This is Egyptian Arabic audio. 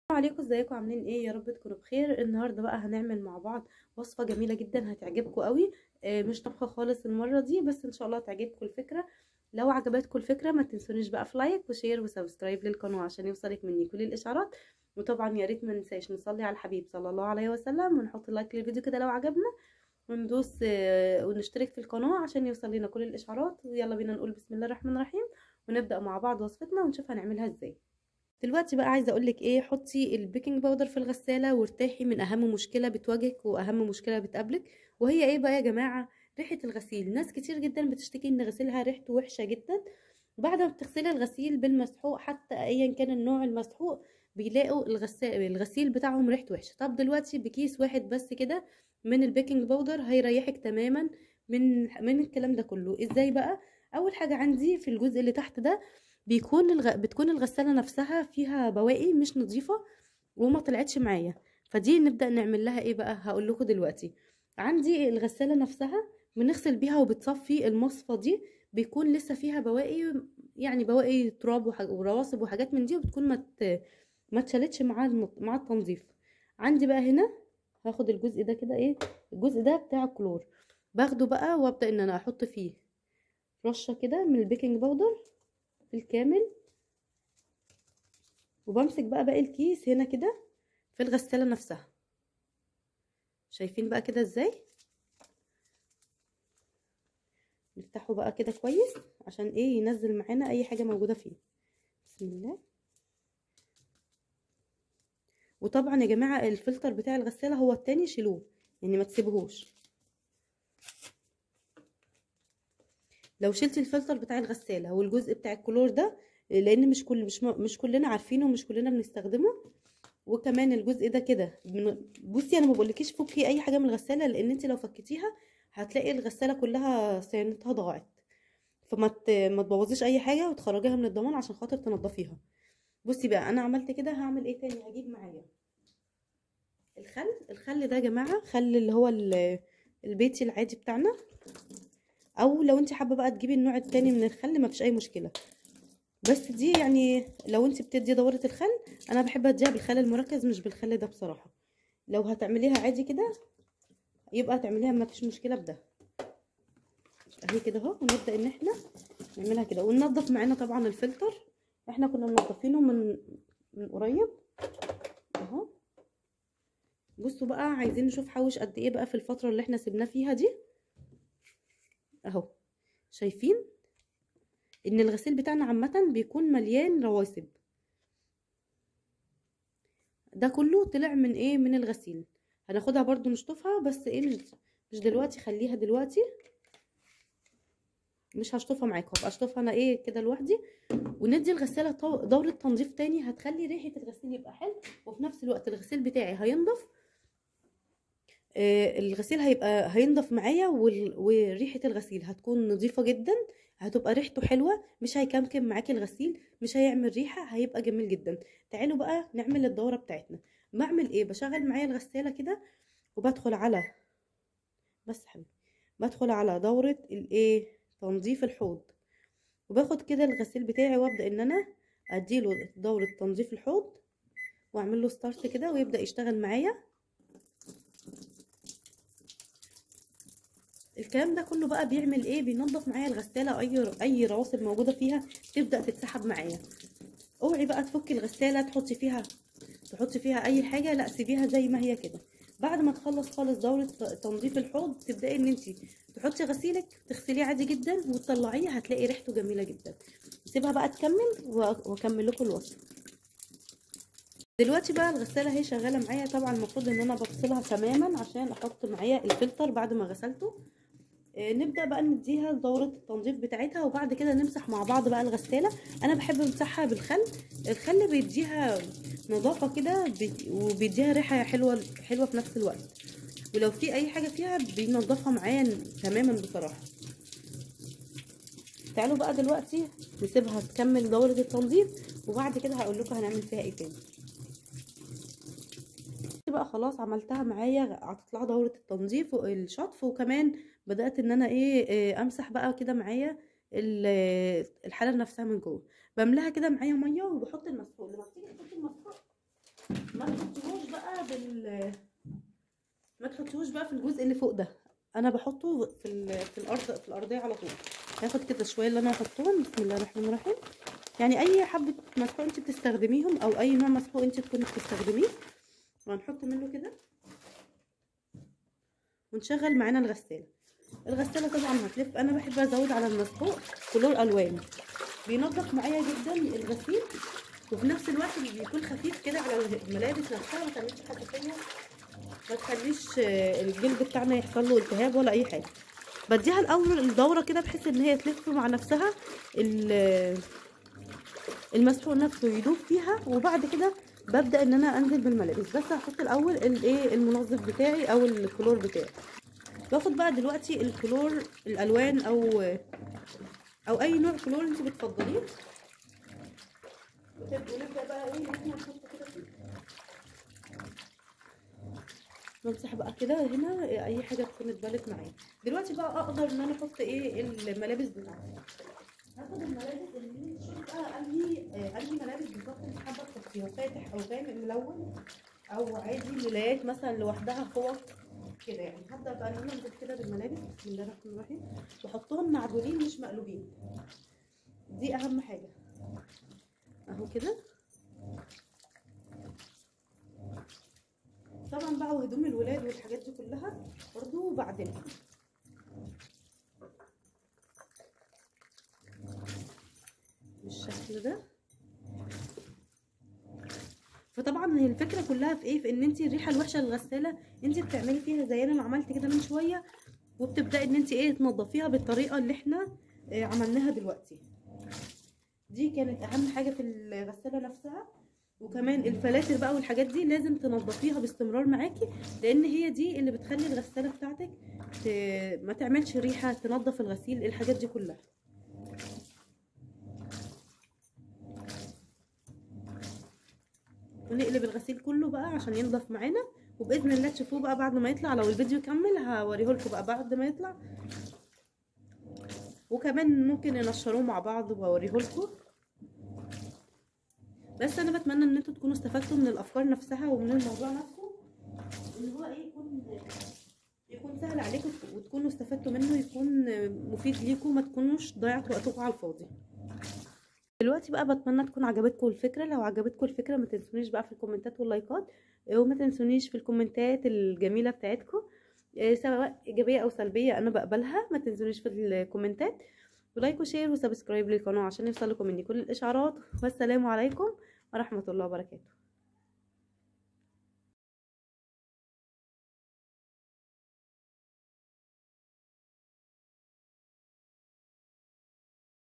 عليكم ازيكم عاملين ايه يا رب تكونوا بخير النهارده بقى هنعمل مع بعض وصفه جميله جدا هتعجبكم قوي آه، مش طبخه خالص المره دي بس ان شاء الله تعجبكم الفكره لو عجبتكم الفكره ما تنسونيش بقى في لايك وشير وسبسكرايب للقناه عشان يوصلك مني كل الاشعارات وطبعا يا ريت ما ننساش نصلي على الحبيب صلى الله عليه وسلم ونحط لايك للفيديو كده لو عجبنا وندوس آه، ونشترك في القناه عشان يوصل لنا كل الاشعارات ويلا بينا نقول بسم الله الرحمن الرحيم ونبدا مع بعض وصفتنا ونشوف هنعملها ازاي دلوقتي بقى عايزه اقول لك ايه حطي البيكنج باودر في الغساله وارتاحي من اهم مشكله بتواجهك واهم مشكله بتقابلك وهي ايه بقى يا جماعه ريحه الغسيل ناس كتير جدا بتشتكي ان غسيلها ريحته وحشه جدا بعد ما بتغسلي الغسيل بالمسحوق حتى ايا كان النوع المسحوق بيلاقوا الغسال الغسيل بتاعهم ريحته وحشه طب دلوقتي بكيس واحد بس كده من البيكنج باودر هيريحك تماما من من الكلام ده كله ازاي بقى اول حاجه عندي في الجزء اللي تحت ده بيكون الغ... بتكون الغساله نفسها فيها بواقي مش نظيفه وما طلعتش معايا فدي نبدا نعمل لها ايه بقى هقول لكم دلوقتي عندي الغساله نفسها بنغسل بيها وبتصفي المصفى دي بيكون لسه فيها بواقي يعني بواقي تراب وح... ورواسب وحاجات من دي وبتكون ما مت... ما اتشالتش مع مع التنظيف عندي بقى هنا هاخد الجزء ده كده ايه الجزء ده بتاع الكلور باخده بقى وابدا ان انا احط فيه رشه كده من البيكنج باودر بالكامل وبمسك بقى باقي الكيس هنا كده في الغسالة نفسها شايفين بقى كده ازاي نفتحه بقى كده كويس عشان ايه ينزل معانا اي حاجة موجودة فيه بسم الله وطبعا يا جماعة الفلتر بتاع الغسالة هو التاني شيلوه يعني ما تسيبهوش لو شلتي الفلتر بتاع الغساله والجزء بتاع الكلور ده لان مش كل مش مش كلنا عارفينه ومش كلنا بنستخدمه وكمان الجزء ده كده بصي انا ما بقولكيش فكي اي حاجه من الغساله لان انت لو فكيتيها هتلاقي الغساله كلها صيانتها ضاعت فما ما تبوظيش اي حاجه وتخرجيها من الضمان عشان خاطر تنضفيها بصي بقى انا عملت كده هعمل ايه تاني هجيب معايا الخل الخل ده يا جماعه خل اللي هو البيتي العادي بتاعنا او لو انت حابه بقى تجيبي النوع التاني من الخل ما فيش اي مشكله بس دي يعني لو انت بتدي دوره الخل انا بحب اديها بالخل المركز مش بالخل ده بصراحه لو هتعمليها عادي كده يبقى تعمليها ما فيش مشكله بده اهي كده اهو ونبدا ان احنا نعملها كده وننضف معانا طبعا الفلتر احنا كنا منضفينه من من قريب اهو بصوا بقى عايزين نشوف حوش قد ايه بقى في الفتره اللي احنا سيبناه فيها دي اهو شايفين ان الغسيل بتاعنا عامه بيكون مليان رواسب ده كله طلع من ايه من الغسيل هناخدها برضو نشطفها بس ايه مش مش دلوقتي خليها دلوقتي مش هشطفها معاكم هبقى اشطفها انا ايه كده لوحدي وندي الغساله دوره تنظيف تاني هتخلي ريحه الغسيل يبقى حلو وفي نفس الوقت الغسيل بتاعي هينضف آه الغسيل هيبقى هينضف معايا وريحه الغسيل هتكون نظيفه جدا هتبقى ريحته حلوه مش هيكمكم معاكي الغسيل مش هيعمل ريحه هيبقى جميل جدا تعالوا بقى نعمل الدوره بتاعتنا بعمل ايه بشغل معايا الغساله كده وبدخل على بس حبيبي بدخل على دوره الايه تنظيف الحوض وباخد كده الغسيل بتاعي وابدا ان انا اديله دوره تنظيف الحوض واعمل له ستارت كده ويبدا يشتغل معايا الكلام ده كله بقى بيعمل ايه بينظف معايا الغساله اي اي رواسب موجوده فيها تبدا تتسحب معايا اوعي بقى تفكي الغساله تحطي فيها تحطي فيها اي حاجه لا سيبيها زي ما هي كده بعد ما تخلص خالص دوره تنظيف الحوض تبداي ان انت تحطي غسيلك تغسليه عادي جدا وتطلعيه هتلاقي ريحته جميله جدا سيبها بقى تكمل واكمل لكم الوصفه دلوقتي بقى الغساله اهي شغاله معايا طبعا المفروض ان انا بفصلها تماما عشان احط معايا الفلتر بعد ما غسلته نبدا بقى نديها دوره التنظيف بتاعتها وبعد كده نمسح مع بعض بقى الغساله انا بحب امسحها بالخل الخل بيديها نظافه كده وبيديها ريحه حلوه حلوه في نفس الوقت ولو في اي حاجه فيها بينضفها معايا تماما بصراحه تعالوا بقى دلوقتي نسيبها تكمل دوره التنظيف وبعد كده هقول لكم هنعمل فيها ايه تاني بقى خلاص عملتها معايا هتطلع دوره التنظيف والشطف وكمان بدات ان انا ايه امسح بقى كده معايا الحله نفسها من جوه بملاها كده معايا ميه وبحط المسحوق لما بتيجي تحطي المسحوق بال ما تحطوش بقى في الجزء اللي فوق ده انا بحطه في ال... في الارض في الارضيه على طول هاخد كده شويه اللي انا هحطهم بسم الله الرحمن الرحيم يعني اي حبه مسحوق انت بتستخدميهم او اي نوع مسحوق انت تكوني بتستخدميه وهنحط منه كده ونشغل معانا الغساله الغساله طبعا هتلف انا بحب ازود على المسحوق كلور الوان بينظف معايا جدا الغسيل وفي نفس الوقت بيكون خفيف كده على الملابس نفسها ما تعملش حساسيه ما تخليش الجلد بتاعنا يحصل له التهاب ولا اي حاجه بديها الاول الدوره كده بحيث ان هي تلف مع نفسها المسحوق نفسه يدوب فيها وبعد كده ببدا ان انا انزل بالملابس بس هحط الاول الايه المنظف بتاعي او الكلور بتاعي باخد بقى دلوقتي الكلور الالوان او او اي نوع كلور انت بتفضليه ونبدا بقى ايه احنا نحط كده نمسح بقى كده هنا اي حاجه تكون اتبلت معايا دلوقتي بقى اقدر ان انا احط ايه الملابس بتاعتي هاخد الملابس اللي شوف بقى انهي انهي ملابس بالظبط انت حابه تحطيها فاتح او غامق ملون او عادي ملايات مثلا لوحدها فوط كده يعني هبدا بقى ان انا انزل كده بالملابس بسم الله الرحمن الرحيم واحطهم معدولين مش مقلوبين دي اهم حاجه اهو كده طبعا بقى وهدوم الولاد والحاجات دي كلها برضو بعدلها بالشكل ده فطبعا هي الفكره كلها في ايه في ان انت الريحه الوحشه للغساله انت بتعملي فيها زي انا ما عملت كده من شويه وبتبداي ان انت ايه تنظفيها بالطريقه اللي احنا اه عملناها دلوقتي دي كانت اهم حاجه في الغساله نفسها وكمان الفلاتر بقى والحاجات دي لازم تنظفيها باستمرار معاكي لان هي دي اللي بتخلي الغساله بتاعتك ما تعملش ريحه تنظف الغسيل الحاجات دي كلها ونقلب الغسيل كله بقى عشان ينضف معانا وباذن الله تشوفوه بقى بعد ما يطلع لو الفيديو كمل هوريه لكم بقى بعد ما يطلع وكمان ممكن ننشروه مع بعض واوريه لكم بس انا بتمنى ان انتوا تكونوا استفدتوا من الافكار نفسها ومن الموضوع نفسه ان هو ايه يكون يكون سهل عليكم وتكونوا استفدتوا منه يكون مفيد ليكم ما تكونوش ضيعتوا وقتكم على الفاضي دلوقتي بقى بتمنى تكون عجبتكم الفكره لو عجبتكم الفكره ما تنسونيش بقى في الكومنتات واللايكات وما تنسونيش في الكومنتات الجميله بتاعتكم سواء ايجابيه او سلبيه انا بقبلها ما تنسونيش في الكومنتات ولايك وشير وسبسكرايب للقناه عشان يوصل لكم مني كل الاشعارات والسلام عليكم ورحمه الله وبركاته